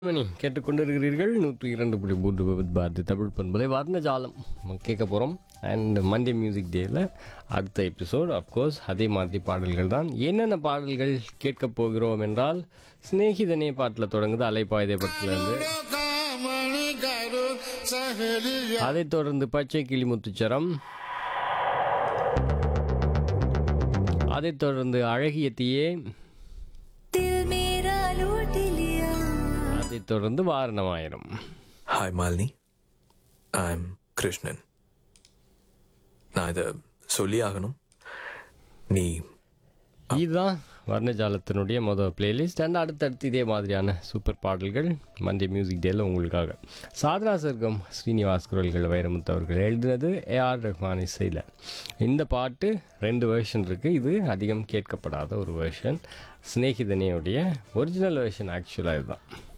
மணி கேட்டுக்கொண்டிருக்கிறீர்கள் நூற்றி இரண்டு புள்ளி மூன்று விபத் பாரதி தமிழ் பண்பலை வர்ணஜாலம் நம்ம கேட்க போகிறோம் அண்ட் மண்டே மியூசிக் டேயில் அடுத்த எபிசோட் அஃப்கோர்ஸ் அதே மாதிரி பாடல்கள் தான் என்னென்ன பாடல்கள் கேட்க போகிறோம் என்றால் சிநேகிதனே பாட்டில் தொடங்குது அலைப்பாயுதே படத்துலேருந்து காமணி கரு சகலியா அதைத் தொடர்ந்து பச்சை கிளி முத்துச்சரம் அதைத் தொடர்ந்து அழகிய தீயே दिल मेरा लूट लिया அதைத் தொடர்ந்து Vaaranam Aayiram hi Malini I am Krishnan நான் இதை சொல்லி ஆகணும் நீ இதுதான் வர்ணஜாலத்தினுடைய மொதல் பிளேலிஸ்ட் அண்ட் அடுத்தடுத்து இதே மாதிரியான சூப்பர் பாடல்கள் மண்டே மியூசிக் டேல உங்களுக்காக சாதனா சர்க்கம் ஸ்ரீனிவாஸ் குரல்கள் வைரமுத்து அவர்கள் எழுதினது ஏஆர் ரஹ்மான் இசையில் இந்த பாட்டு ரெண்டு வெர்ஷன் இருக்குது இது அதிகம் கேட்கப்படாத ஒரு வெர்ஷன் சிநேகிதனையுடைய ஒரிஜினல் வெர்ஷன் ஆக்சுவலாக இதுதான்